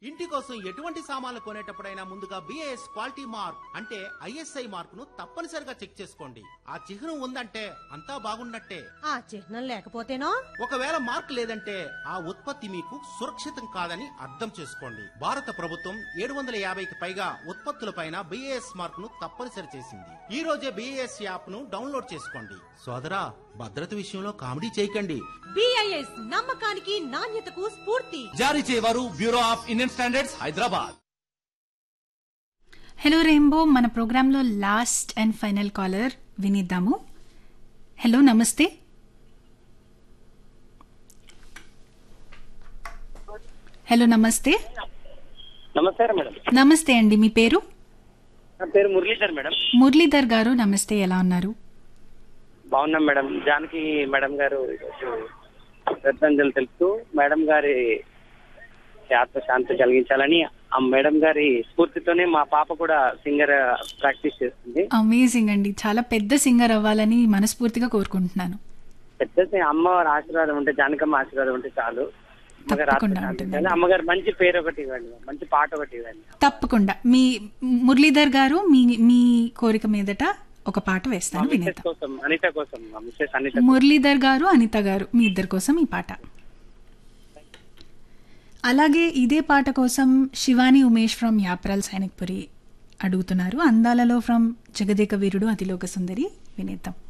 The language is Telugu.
ఇంటి కోసం ఎటువంటి సామాన్లు కొనేటప్పుడైనా ముందుగా బిఏఎస్ క్వాలిటీ మార్క్ అంటే ఐఎస్ఐ మార్క్ ను తప్పనిసరిగా చెక్ చేసుకోండి ఆ చిహ్నం ఉందంటే అంతా బాగున్నట్టే ఆ చిహ్నం లేకపోతేనో ఒకవేళ మార్క్ లేదంటే ఆ ఉత్పత్తి మీకు సురక్షితం కాదని అర్థం చేసుకోండి భారత ప్రభుత్వం ఏడు వందల యాభైకి పైగా ఉత్పత్తులపైన బిఏఎస్ మార్క్ ను తప్పనిసరి చేసింది ఈ రోజే బిఏఎస్ యాప్ ను డౌన్లోడ్ చేసుకోండి సోదరా భద్రత విషయంలో కామెడీ చేయకండి బిఐఎస్ నమ్మకానికి నాణ్యతకు స్ఫూర్తి జారీ చేయవారు bureau of Indian standards Hyderabad hello rainbow మన ప్రోగ్రాంలో లాస్ట్ అండ్ ఫైనల్ కాలర్ వినిద్దాము హలో నమస్తే హలో నమస్తే నమస్కారం మేడం నమస్తే అండి మీ పేరు నా పేరు మురళీధర్ మేడం మురళీధర్ గారు నమస్తే ఎలా ఉన్నారు బాగున్నాం మేడం జానకి మేడం గారు ఈరోజు శ్రద్ధాంజలి తెలుపుతూ మేడం గారి ఆత్మ శాంతి కలిగించాలని ఆ మేడం గారి స్ఫూర్తితోనే మా పాప కూడా సింగర్ ప్రాక్టీస్ చేస్తుంది అమేజింగ్ అండి చాలా పెద్ద సింగర్ అవ్వాలని మనస్ఫూర్తిగా కోరుకుంటున్నాను పెద్ద సి- అమ్మవారి ఆశీర్వాదం ఉంటే జానకమ్మ ఆశీర్వాదం ఉంటే చాలు అమ్మగారి ఆత్మ తప్పకుండా శాంతి ఉంటుంది. కలిగి అమ్మగారు మంచి పేరు ఒకటి ఇవ్వండి మంచి పాట ఒకటి ఇవ్వండి తప్పకుండా మీ మురళీధర్ గారు మీ మీ కోరిక మీదట ఒక పాట వేస్తాను మిస్సెస్ వినేద్దాం కోసం అనిత కోసం మా మిస్సెస్ అనిత మురళీధర్ గారు అనిత గారు మీ ఇద్దరి కోసం ఈ పాట అలాగే ఇదే పాట కోసం శివాని ఉమేష్ ఫ్రమ్ యాప్రాల్ సైనిక్పురి అడుగుతున్నారు అందాలలో ఫ్రమ్ జగదేక వీరుడు అతిలోక సుందరి వినేద్దాం